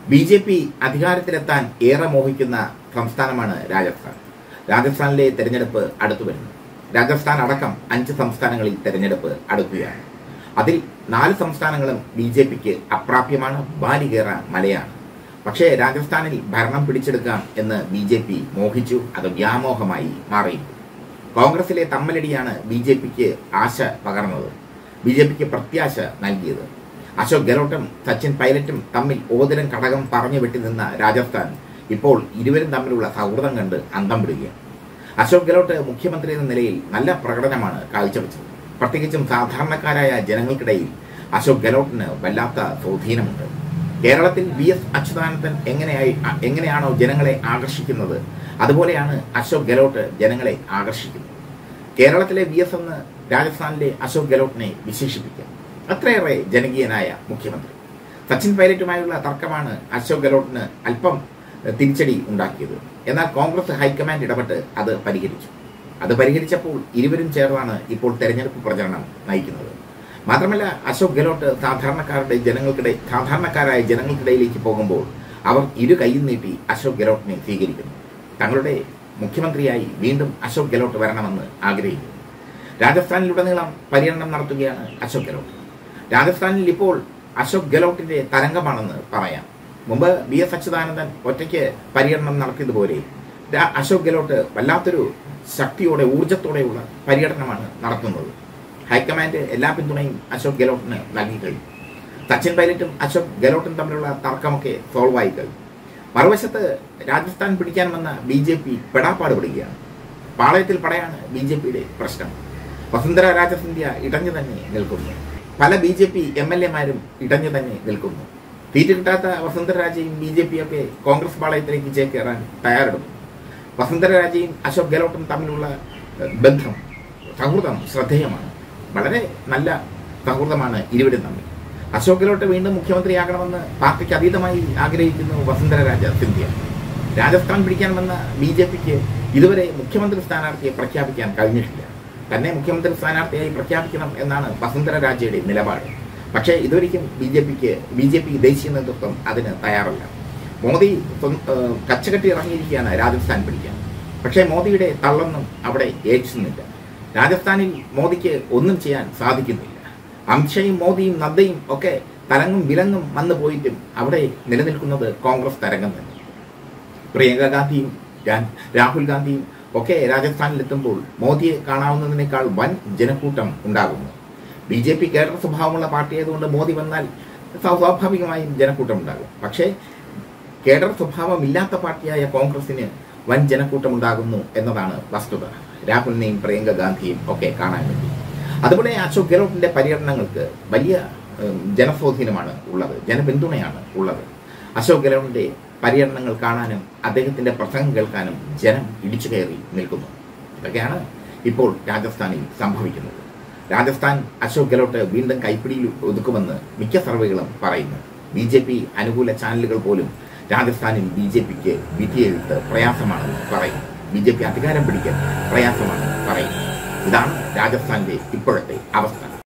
B J P അധികാരത്തിലെത്താൻ ഏറെ മോഹിക്കുന്ന സംസ്ഥാനമാണ് രാജസ്ഥാൻ രാജസ്ഥാനിലെ തെരഞ്ഞെടുപ്പ് അടുത്തു വരുന്നു രാജസ്ഥാൻ അടക്കം അഞ്ച് സംസ്ഥാനങ്ങളിൽ തെരഞ്ഞെടുപ്പ് അടുക്കുകയാണ് അതിൽ നാല് സംസ്ഥാനങ്ങളും ബി ജെ പിക്ക് അപ്രാപ്യമാണ് ബാലികേറ മലയാണ് പക്ഷേ രാജസ്ഥാനിൽ ഭരണം പിടിച്ചെടുക്കാം എന്ന് ബി ജെ പി മോഹിച്ചു അത് വ്യാമോഹമായി മാറി കോൺഗ്രസിലെ തമ്മലടിയാണ് ബി ജെ പിക്ക് ആശ പകർന്നത് ബി ജെ പിക്ക് പ്രത്യാശ നൽകിയത് അശോക് ഗെഹ്ലോട്ടും സച്ചിൻ പൈലറ്റും തമ്മിൽ ഓതിരം കടകം പറഞ്ഞു വെട്ടി നിന്ന രാജസ്ഥാൻ ഇപ്പോൾ ഇരുവരും തമ്മിലുള്ള സൗഹൃദം കണ്ട് അന്തം വിടുകയാണ് അശോക് ഗെഹ്ലോട്ട് മുഖ്യമന്ത്രി എന്ന നിലയിൽ നല്ല പ്രകടനമാണ് കാഴ്ചവെച്ചത് പ്രത്യേകിച്ചും സാധാരണക്കാരായ ജനങ്ങൾക്കിടയിൽ അശോക് ഗെഹ്ലോട്ടിന് വല്ലാത്ത സ്വാധീനമുണ്ട് കേരളത്തിൽ വി എസ് അച്യുതാനന്ദൻ എങ്ങനെയായി എങ്ങനെയാണോ ജനങ്ങളെ ആകർഷിക്കുന്നത് അതുപോലെയാണ് അശോക് ഗെഹ്ലോട്ട് ജനങ്ങളെ ആകർഷിക്കുന്നത് കേരളത്തിലെ വി എസ് എന്ന് രാജസ്ഥാനിലെ അശോക് ഗെഹ്ലോട്ടിനെ വിശേഷിപ്പിക്കാം അത്രയേറെ ജനകീയനായ മുഖ്യമന്ത്രി സച്ചിൻ പൈലറ്റുമായുള്ള തർക്കമാണ് അശോക് ഗെഹ്ലോട്ടിന് അല്പം തിരിച്ചടി ഉണ്ടാക്കിയത് എന്നാൽ കോൺഗ്രസ് ഹൈക്കമാൻഡ് ഇടപെട്ട് അത് പരിഹരിച്ചു അത് പരിഹരിച്ചപ്പോൾ ഇരുവരും ചേർന്നാണ് ഇപ്പോൾ തെരഞ്ഞെടുപ്പ് പ്രചരണം നയിക്കുന്നത് മാത്രമല്ല അശോക് ഗെഹ്ലോട്ട് സാധാരണക്കാരുടെ ജനങ്ങൾക്കിടെ സാധാരണക്കാരായ ജനങ്ങൾക്കിടയിലേക്ക് പോകുമ്പോൾ അവർ ഇരു കൈയും നീട്ടി അശോക് ഗെഹ്ലോട്ടിനെ സ്വീകരിക്കുന്നു തങ്ങളുടെ മുഖ്യമന്ത്രിയായി വീണ്ടും അശോക് ഗെഹ്ലോട്ട് വരണമെന്ന് ആഗ്രഹിക്കുന്നു രാജസ്ഥാനിലുടനീളം പര്യടനം നടത്തുകയാണ് അശോക് ഗെഹ്ലോട്ട് രാജസ്ഥാനിൽ ഇപ്പോൾ അശോക് ഗെഹ്ലോട്ടിന്റെ തരംഗമാണെന്ന് പറയാം മുമ്പ് ബി എസ് അച്യുതാനന്ദൻ ഒറ്റയ്ക്ക് പര്യടനം നടത്തിയതുപോലെ രാ- അശോക് ഗെഹ്ലോട്ട് വല്ലാത്തൊരു ശക്തിയോടെ ഊർജത്തോടെയുള്ള പര്യടനമാണ് നടത്തുന്നത് ഹൈക്കമാൻഡ് എല്ലാ പിന്തുണയും അശോക് ഗെഹ്ലോട്ടിന് നൽകി കഴിഞ്ഞു സച്ചിൻ പൈലറ്റും അശോക് ഗെഹ്ലോട്ടും തമ്മിലുള്ള തർക്കമൊക്കെ സോൾവ് ആയി കഴിഞ്ഞു മറുവശത്ത് രാജസ്ഥാൻ പിടിക്കാൻ വന്ന ബി ജെ പി പെടാപ്പാട് പിടിക്കുകയാണ് പാളയത്തിൽ പടയാണ് ബി ജെ പിയുടെ പ്രശ്നം വസുന്ധര രാജസിന്ധ്യ ഇടഞ്ഞു തന്നെ നിൽക്കുന്നു പല B J P M L എമാരും ഇടഞ്ഞു തന്നെ നിൽക്കുന്നു സീറ്റ് കിട്ടാത്ത വസുന്ധര രാജയും ബി ജെ പി ഒക്കെ കോൺഗ്രസ് പാളയത്തിലേക്ക് ചേക്കേറാൻ തയ്യാറെടുക്കുന്നു വസുന്ധര രാജയും അശോക് ഗെഹ്ലോട്ടും തമ്മിലുള്ള ഏഹ്, ബന്ധം സൗഹൃദം ശ്രദ്ധേയമാണ് വളരെ നല്ല സൗഹൃദമാണ് ഇരുവരും തമ്മിൽ അശോക് ഗെഹ്ലോട്ട് വീണ്ടും മുഖ്യമന്ത്രിയാകണമെന്ന് പാർട്ടിക്ക് അതീതമായി ആഗ്രഹിക്കുന്നു വസുന്ധര രാജ സിന്ധ്യ രാജസ്ഥാൻ പിടിക്കാൻ വന്ന ബി ജെ പിക്ക് ഇതുവരെ മുഖ്യമന്ത്രി സ്ഥാനാർത്ഥിയെ പ്രഖ്യാപിക്കാൻ കഴിഞ്ഞിട്ടില്ല തന്നെ മുഖ്യമന്ത്രി സ്ഥാനാർത്ഥിയായി പ്രഖ്യാപിക്കണം എന്നാണ് വസുന്ധര രാജയുടെ നിലപാട് പക്ഷേ ഇതുവരെയും ബി ജെ പിക്ക് ബി ജെ പി ദേശീയ നേതൃത്വം അതിന് തയ്യാറല്ല മോദി സ്വ- ഏഹ് കച്ചകെട്ടി ഇറങ്ങിയിരിക്കുകയാണ് രാജസ്ഥാൻ പിടിക്കാൻ പക്ഷേ മോദിയുടെ തള്ളൊന്നും അവിടെ ഏൽക്കുന്നില്ല രാജസ്ഥാനിൽ മോദിക്ക് ഒന്നും ചെയ്യാൻ സാധിക്കുന്നില്ല അമിത്ഷയും മോദിയും നദ്ദയും ഒക്കെ തലങ്ങും വിലങ്ങും വന്നു പോയിട്ടും അവിടെ നിലനിൽക്കുന്നത് കോൺഗ്രസ് തരംഗം തന്നെ പ്രിയങ്ക ഗാന്ധിയും രാ- രാഹുൽ ഗാന്ധിയും ഒക്കെ രാജസ്ഥാനിലെത്തുമ്പോൾ മോദിയെ കാണാവുന്നതിനേക്കാൾ വൻ ജനക്കൂട്ടം ഉണ്ടാകുന്നു ബി ജെ പി കേഡർ സ്വഭാവമുള്ള പാർട്ടി ആയതുകൊണ്ട് മോദി വന്നാൽ സ്വാ- സ്വാഭാവികമായും ജനക്കൂട്ടം ഉണ്ടാകും പക്ഷേ കേഡർ സ്വഭാവമില്ലാത്ത പാർട്ടിയായ കോൺഗ്രസിന് വൻ ജനക്കൂട്ടം ഉണ്ടാകുന്നു എന്നതാണ് വസ്തുത രാഹുലിനെയും പ്രിയങ്ക ഗാന്ധിയും ഒക്കെ കാണാൻ വേണ്ടി അതുപോലെ അശോക് ഗെഹ്ലോട്ടിന്റെ പര്യടനങ്ങൾക്ക് വലിയ ഉം, ജനസ്വാധീനമാണ് ഉള്ളത് ജനപിന്തുണയാണ് ഉള്ളത് അശോക് ഗെഹ്ലോട്ടിന്റെ പര്യടനങ്ങൾ കാണാനും അദ്ദേഹത്തിന്റെ പ്രസംഗം കേൾക്കാനും ജനം ഇടിച്ചു കയറി നിൽക്കുന്നു ഇതൊക്കെയാണ് ഇപ്പോൾ രാജസ്ഥാനിൽ സംഭവിക്കുന്നത് രാജസ്ഥാൻ അശോക് ഗെഹ്ലോട്ട് വീണ്ടും കൈപ്പിടിയിൽ ഒതുക്കുമെന്ന് മിക്ക സർവേകളും പറയുന്നു ബി ജെ പി അനുകൂല ചാനലുകൾ പോലും രാജസ്ഥാനിൽ ബി ജെ പിക്ക് വിധിയെഴുത്ത് പ്രയാസമാണെന്ന് പറയും ബി ജെ പി അധികാരം പിടിക്കാൻ പ്രയാസമാണെന്ന് പറയും ഇതാണ് രാജസ്ഥാന്റെ ഇപ്പോഴത്തെ അവസ്ഥ